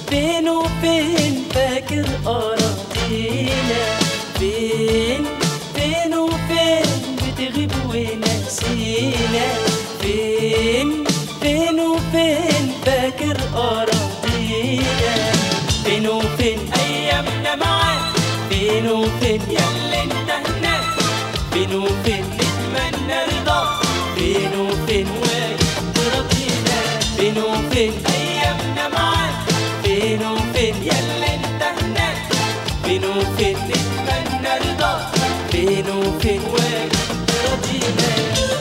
فين وفين فاكر أراضينا فين فين وفين بتغيب ونسينا فين فين وفين فاكر أراضينا فين وفين ايامنا معاك فين وفين ياللي انت هناك فين وفين نتمنى رضاك فين وفين ترضينا فين وفين ايامنا معاك فين وفين ياللي انت هناك فين وفين نتمنى رضاك فين وفين ترضينا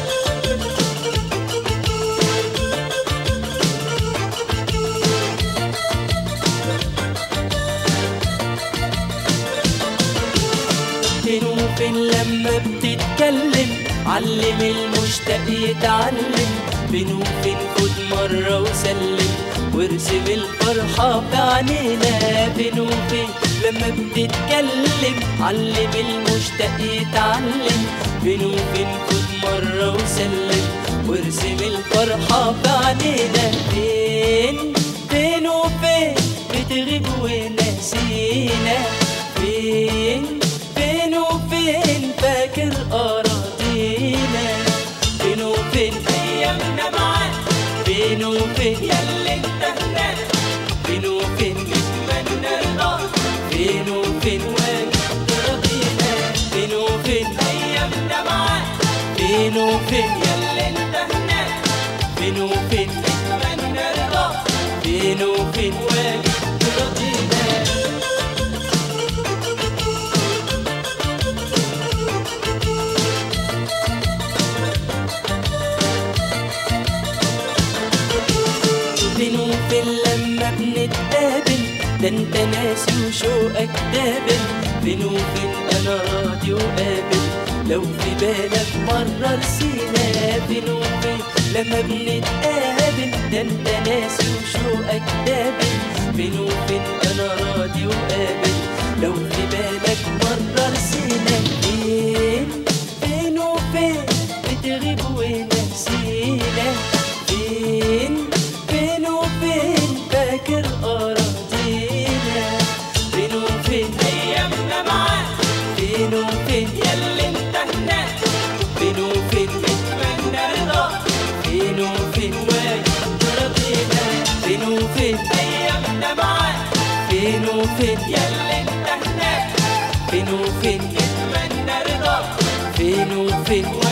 فين وفين لما بتتكلم علم المشتاق يتعلم فين وفين خد مرة وسلم وارسم الفرحة في عينينا فين وفين لما بتتكلم علم المشتاق يتعلم فين وفين خد مرة وسلم وارسم الفرحة في عينينا فين فين وفين بتغيب ونسينا فين فين وفين فاكر أراضينا فين وفين ايامنا معاك فين وفين ياللي انت هناك فين وفين نتمنى رضاك فين وفين ترضينا فين وفين ايامنا معاك فين وفين ياللي انت هناك فين وفين نتمنى رضاك فين وفين ترضينا فين وفين لما بنتقابل ده انت ناسي وشوقك دابل فين وفين انا راضي وقابل لو في بالك مرة رسينا فين وفين لما بنتقابل ده انت ناسي وشوقك دابل فين وفين انا راضي وقابل لو في بالك مرة رسينا فين فين وفين بتغيب ونسينا فين فين وفين فاكر أراضينا فين وفين ايامنا معاك فين وفين ياللي انت هناك فين وفين نتمنى رضاك فين وفين ترضينا فين وفين ايامنا معاك فين وفين ياللي انت هناك فين وفين نتمنى رضاك فين وفين